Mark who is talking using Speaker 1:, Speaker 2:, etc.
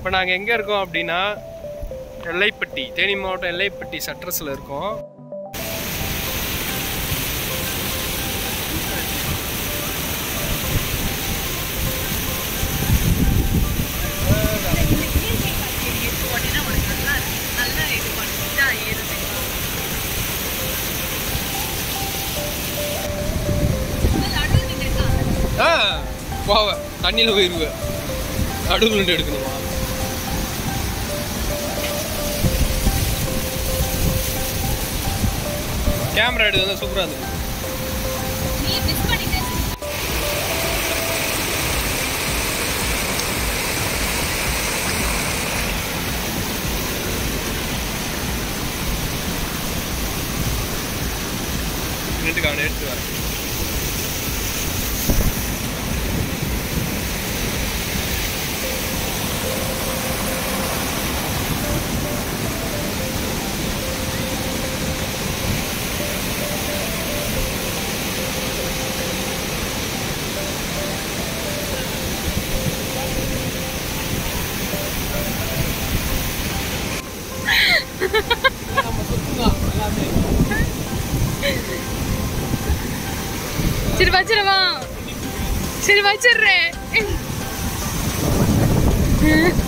Speaker 1: இப்போ நாங்கள் எங்கே இருக்கோம் அப்படின்னா எல்லைப்பட்டி தேனி மாவட்டம் எல்லைப்பட்டி சட்ரஸில் இருக்கோம் ஆ போவேன் தண்ணியில் போயிருவேன் நடுவில் எடுக்கணுமா கேமரா எடுத்து வந்தால் சூப்பராக இருந்தது நின்றுட்டு அவனை எடுத்து வரேன்
Speaker 2: சரி வச்சிடவா சரி வச்சிடுறேன்